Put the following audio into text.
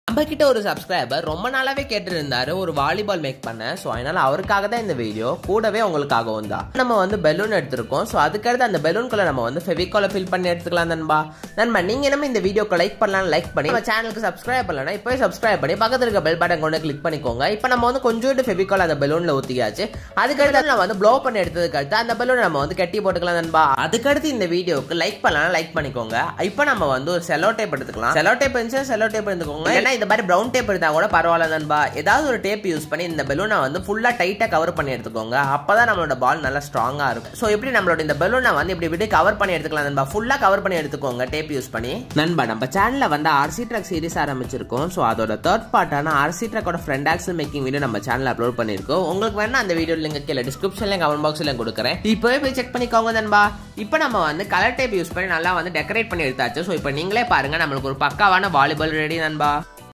நம்ம கிட்ட ஒரு சப்ஸ்கிரைபர் ரொம்ப நாளாவே கேட்டு இருந்தாரு ஒரு வாலிபால் மேக் பண்ண ஸோ அதனால அவருக்காக தான் இந்த வீடியோ கூடவே உங்களுக்காகவும் தான் நம்ம வந்து பெலூன் எடுத்திருக்கோம் ஸோ அதுக்கடுத்து அந்த பெலூன்குள்ள நம்ம வந்து ஃபெவிகால ஃபில் பண்ணி எடுத்துக்கலாம் நண்பா நண்பா நீங்க நம்ம இந்த வீடியோக்கு லைக் பண்ணலாம் லைக் பண்ணி நம்ம சேனலுக்கு சப்ஸ்கிரைப் பண்ணலனா இப்போயே சப்ஸ்கிரைப் பண்ணி பக்கத்துல இருக்க பெல் பட்டன் கொண்டு கிளிக் பண்ணிக்கோங்க இப்போ நம்ம வந்து கொஞ்சோண்டு ஃபெவிகால் அந்த பெலூன்ல ஊத்தியாச்சு அதுக்கடுத்து நம்ம வந்து ப்ளோ பண்ணி எடுத்ததுக்கு அடுத்து அந்த பெலூன் நம்ம வந்து கட்டி போட்டுக்கலாம் நண்பா அதுக்கடுத்து இந்த வீடியோக்கு லைக் பண்ணலாம் லைக் பண்ணிக்கோங்க இப்போ நம்ம வந்து ஒரு செலோ டேப் எடுத்துக்கலாம் செலோ டேப் இருந்துச்சு செலோ டேப் எடுத்துக்கோங்க ஏன்னா இந்த மாதிரி ப்ரௌன் டேப் எடுத்தா கூட பரவாயில்ல நண்பா ஏதாவது ஒரு டேப் யூஸ் பண்ணி இந்த பெலூனை வந்து ஃபுல்லா டைட்டா கவர் பண்ணி எடுத்துக்கோங்க அப்பதான் நம்மளோட பால் நல்லா ஸ்ட்ராங்கா இருக்கும் ஸோ எப்படி நம்மளோட இந்த பெலூனை வந்து இப்படி இப்படி கவர் பண்ணி எடுத்துக்கலாம் நண்பா ஃபுல்லா கவர் பண்ணி எடுத்துக்கோங்க டேப் யூஸ் பண்ணி நண்பா நம்ம சேனல்ல வந்து ஆர்சி ட்ரக் சீரிஸ் ஆரம்பிச்சிருக்கோம் ஸோ அதோட தேர்ட் பார்ட்டான ஆர்சி ட்ரக்கோட ஃப்ரெண்ட் ஆக்சல் மேக்கிங் வீடியோ நம்ம சேனல் அப்லோட் பண்ணிருக்கோம் உங்களுக்கு வேணா அந்த வீடியோ லிங்க் கீழே டிஸ்கிரிப்ஷன்ல கமெண்ட் பாக்ஸ்ல கொடுக்குறேன் இப்போவே போய் செக் பண்ணிக்கோங்க நண்பா இப்போ நம்ம வந்து கலர் டேப் யூஸ் பண்ணி நல்லா வந்து டெக்கரேட் பண்ணி எடுத்தாச்சு ஸோ இப்போ நீங்களே பாருங்க நம்மளுக்கு ஒரு பக்காவான வாலிபால் ரெடி நண்பா